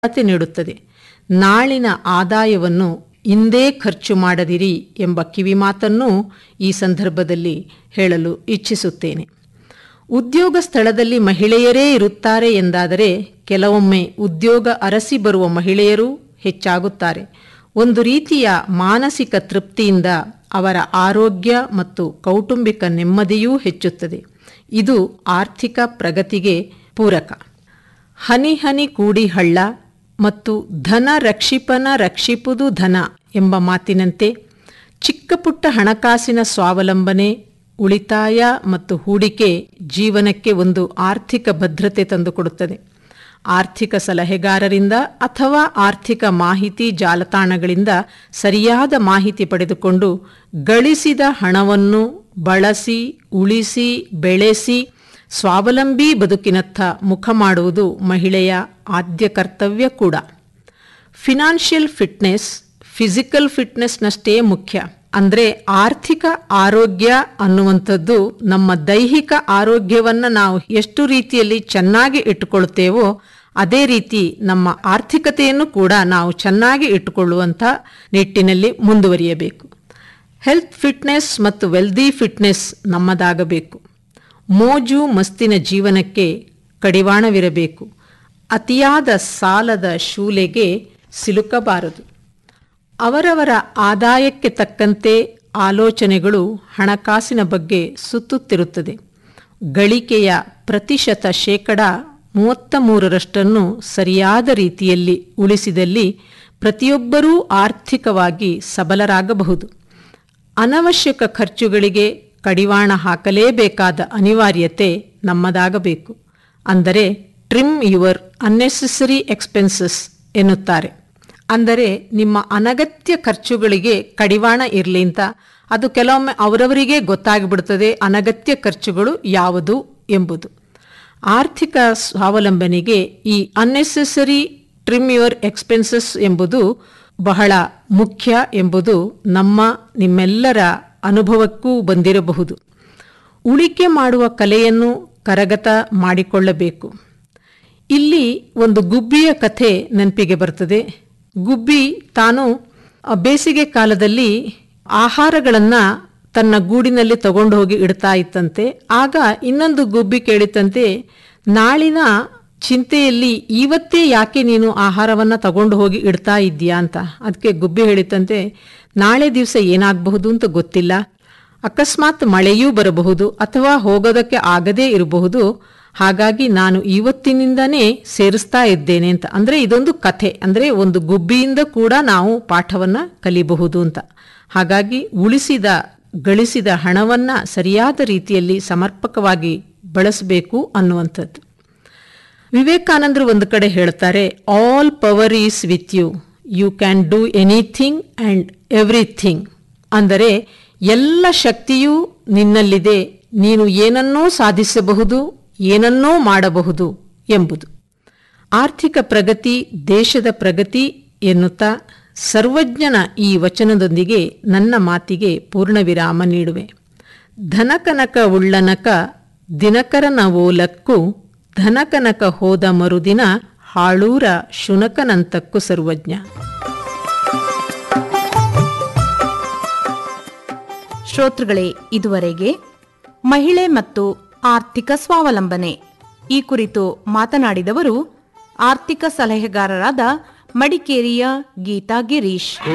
ಭರವಸೆ ನೀಡುತ್ತದೆ ನಾಳಿನ ಆದಾಯವನ್ನು ಇಂದೇ ಖರ್ಚು ಮಾಡದಿರಿ ಎಂಬ ಕಿವಿಮಾತನ್ನು ಈ ಸಂದರ್ಭದಲ್ಲಿ ಹೇಳಲು ಇಚ್ಛಿಸುತ್ತೇನೆ ಉದ್ಯೋಗ ಸ್ಥಳದಲ್ಲಿ ಮಹಿಳೆಯರೇ ಇರುತ್ತಾರೆ ಎಂದಾದರೆ ಕೆಲವೊಮ್ಮೆ ಉದ್ಯೋಗ ಅರಸಿ ಬರುವ ಮಹಿಳೆಯರೂ ಹೆಚ್ಚಾಗುತ್ತಾರೆ ಒಂದು ರೀತಿಯ ಮಾನಸಿಕ ತೃಪ್ತಿಯಿಂದ ಅವರ ಆರೋಗ್ಯ ಮತ್ತು ಕೌಟುಂಬಿಕ ನೆಮ್ಮದಿಯೂ ಹೆಚ್ಚುತ್ತದೆ ಇದು ಆರ್ಥಿಕ ಪ್ರಗತಿಗೆ ಪೂರಕ ಹನಿ ಹನಿ ಕೂಡಿ ಹಳ್ಳ ಮತ್ತು ಧನ ರಕ್ಷಿಪನ ರಕ್ಷಿಪುದು ಧನ ಎಂಬ ಮಾತಿನಂತೆ ಚಿಕ್ಕ ಪುಟ್ಟ ಹಣಕಾಸಿನ ಸ್ವಾವಲಂಬನೆ ಉಳಿತಾಯ ಮತ್ತು ಹೂಡಿಕೆ ಜೀವನಕ್ಕೆ ಒಂದು ಆರ್ಥಿಕ ಭದ್ರತೆ ತಂದುಕೊಡುತ್ತದೆ ಆರ್ಥಿಕ ಸಲಹೆಗಾರರಿಂದ ಅಥವಾ ಆರ್ಥಿಕ ಮಾಹಿತಿ ಜಾಲತಾಣಗಳಿಂದ ಸರಿಯಾದ ಮಾಹಿತಿ ಪಡೆದುಕೊಂಡು ಗಳಿಸಿದ ಹಣವನ್ನು ಬಳಸಿ ಉಳಿಸಿ ಬೆಳೆಸಿ ಸ್ವಾವಲಂಬಿ ಬದುಕಿನತ್ತ ಮುಖ ಮಾಡುವುದು ಮಹಿಳೆಯ ಆದ್ಯ ಕರ್ತವ್ಯ ಕೂಡ ಫಿನಾನ್ಷಿಯಲ್ ಫಿಟ್ನೆಸ್ ಫಿಸಿಕಲ್ ಫಿಟ್ನೆಸ್ನಷ್ಟೇ ಮುಖ್ಯ ಅಂದರೆ ಆರ್ಥಿಕ ಆರೋಗ್ಯ ಅನ್ನುವಂಥದ್ದು ನಮ್ಮ ದೈಹಿಕ ಆರೋಗ್ಯವನ್ನು ನಾವು ಎಷ್ಟು ರೀತಿಯಲ್ಲಿ ಚೆನ್ನಾಗಿ ಇಟ್ಟುಕೊಳ್ಳುತ್ತೇವೋ ಅದೇ ರೀತಿ ನಮ್ಮ ಆರ್ಥಿಕತೆಯನ್ನು ಕೂಡ ನಾವು ಚೆನ್ನಾಗಿ ಇಟ್ಟುಕೊಳ್ಳುವಂಥ ನಿಟ್ಟಿನಲ್ಲಿ ಮುಂದುವರಿಯಬೇಕು ಹೆಲ್ತ್ ಫಿಟ್ನೆಸ್ ಮತ್ತು ವೆಲ್ದಿ ಫಿಟ್ನೆಸ್ ನಮ್ಮದಾಗಬೇಕು ಮೋಜು ಮಸ್ತಿನ ಜೀವನಕ್ಕೆ ಕಡಿವಾಣವಿರಬೇಕು ಅತಿಯಾದ ಸಾಲದ ಶೂಲೆಗೆ ಸಿಲುಕಬಾರದು ಅವರವರ ಆದಾಯಕ್ಕೆ ತಕ್ಕಂತೆ ಆಲೋಚನೆಗಳು ಹಣಕಾಸಿನ ಬಗ್ಗೆ ಸುತ್ತುತ್ತಿರುತ್ತದೆ ಗಳಿಕೆಯ ಪ್ರತಿಶತ ಶೇಕಡ ಮೂವತ್ತ ಮೂರರಷ್ಟನ್ನು ಸರಿಯಾದ ರೀತಿಯಲ್ಲಿ ಉಳಿಸಿದಲ್ಲಿ ಪ್ರತಿಯೊಬ್ಬರೂ ಆರ್ಥಿಕವಾಗಿ ಸಬಲರಾಗಬಹುದು ಅನವಶ್ಯಕ ಖರ್ಚುಗಳಿಗೆ ಕಡಿವಾಣ ಹಾಕಲೇಬೇಕಾದ ಅನಿವಾರ್ಯತೆ ನಮ್ಮದಾಗಬೇಕು ಅಂದರೆ ಟ್ರಿಮ್ ಯುವರ್ ಅನ್ನೆಸೆಸರಿ ಎಕ್ಸ್ಪೆನ್ಸಸ್ ಎನ್ನುತ್ತಾರೆ ಅಂದರೆ ನಿಮ್ಮ ಅನಗತ್ಯ ಖರ್ಚುಗಳಿಗೆ ಕಡಿವಾಣ ಇರಲಿ ಅಂತ ಅದು ಕೆಲವೊಮ್ಮೆ ಅವರವರಿಗೆ ಗೊತ್ತಾಗಿಬಿಡುತ್ತದೆ ಅನಗತ್ಯ ಖರ್ಚುಗಳು ಯಾವುದು ಎಂಬುದು ಆರ್ಥಿಕ ಸ್ವಾವಲಂಬನೆಗೆ ಈ ಅನ್ನೆಸೆಸರಿ ಟ್ರಿಮ್ ಯುವರ್ ಎಕ್ಸ್ಪೆನ್ಸಸ್ ಎಂಬುದು ಬಹಳ ಮುಖ್ಯ ಎಂಬುದು ನಮ್ಮ ನಿಮ್ಮೆಲ್ಲರ ಅನುಭವಕ್ಕೂ ಬಂದಿರಬಹುದು ಉಳಿಕೆ ಮಾಡುವ ಕಲೆಯನ್ನು ಕರಗತ ಮಾಡಿಕೊಳ್ಳಬೇಕು ಇಲ್ಲಿ ಒಂದು ಗುಬ್ಬಿಯ ಕಥೆ ನೆನಪಿಗೆ ಬರ್ತದೆ ಗುಬ್ಬಿ ತಾನು ಬೇಸಿಗೆ ಕಾಲದಲ್ಲಿ ಆಹಾರಗಳನ್ನು ತನ್ನ ಗೂಡಿನಲ್ಲಿ ತಗೊಂಡು ಹೋಗಿ ಇಡ್ತಾ ಇತ್ತಂತೆ ಆಗ ಇನ್ನೊಂದು ಗುಬ್ಬಿ ಕೇಳಿತಂತೆ ನಾಳಿನ ಚಿಂತೆಯಲ್ಲಿ ಇವತ್ತೇ ಯಾಕೆ ನೀನು ಆಹಾರವನ್ನು ತಗೊಂಡು ಹೋಗಿ ಇಡ್ತಾ ಇದ್ದೀಯಾ ಅಂತ ಅದಕ್ಕೆ ಗುಬ್ಬಿ ಹೇಳಿತಂತೆ ನಾಳೆ ದಿವಸ ಏನಾಗಬಹುದು ಅಂತ ಗೊತ್ತಿಲ್ಲ ಅಕಸ್ಮಾತ್ ಮಳೆಯೂ ಬರಬಹುದು ಅಥವಾ ಹೋಗೋದಕ್ಕೆ ಆಗದೇ ಇರಬಹುದು ಹಾಗಾಗಿ ನಾನು ಇವತ್ತಿನಿಂದನೇ ಸೇರಿಸ್ತಾ ಇದ್ದೇನೆ ಅಂತ ಅಂದರೆ ಇದೊಂದು ಕಥೆ ಅಂದರೆ ಒಂದು ಗುಬ್ಬಿಯಿಂದ ಕೂಡ ನಾವು ಪಾಠವನ್ನು ಕಲಿಬಹುದು ಅಂತ ಹಾಗಾಗಿ ಉಳಿಸಿದ ಗಳಿಸಿದ ಹಣವನ್ನು ಸರಿಯಾದ ರೀತಿಯಲ್ಲಿ ಸಮರ್ಪಕವಾಗಿ ಬಳಸಬೇಕು ಅನ್ನುವಂಥದ್ದು ವಿವೇಕಾನಂದರು ಒಂದು ಕಡೆ ಹೇಳ್ತಾರೆ all power is with you you can do anything and everything ಅಂದರೆ ಎಲ್ಲ ಶಕ್ತಿಯೂ ನಿನ್ನಲ್ಲಿದೆ ನೀನು ಏನನ್ನೂ ಸಾಧಿಸಬಹುದು ಏನನ್ನೂ ಮಾಡಬಹುದು ಎಂಬುದು ಆರ್ಥಿಕ ಪ್ರಗತಿ ದೇಶದ ಪ್ರಗತಿ ಎನ್ನುತ್ತಾ ಸರ್ವಜ್ಞನ ಈ ವಚನದೊಂದಿಗೆ ನನ್ನ ಮಾತಿಗೆ ಪೂರ್ಣವಿರಾಮ ನೀಡುವೆ ಧನಕನಕ ಉಳ್ಳನಕ ದಿನಕರನ ಓಲಕ್ಕೂ ಧನಕನಕ ಹೋದ ಮರುದಿನ ಹಾಳೂರ ಶುನಕನಂತಕ್ಕೂ ಸರ್ವಜ್ಞ ಶ್ರೋತೃಗಳೇ ಇದುವರೆಗೆ ಮಹಿಳೆ ಮತ್ತು ಆರ್ಥಿಕ ಸ್ವಾವಲಂಬನೆ ಈ ಕುರಿತು ಮಾತನಾಡಿದವರು ಆರ್ಥಿಕ ಸಲಹೆಗಾರರಾದ ಮಡಿಕೇರಿಯ ಗೀತಾ ಗಿರೀಶ್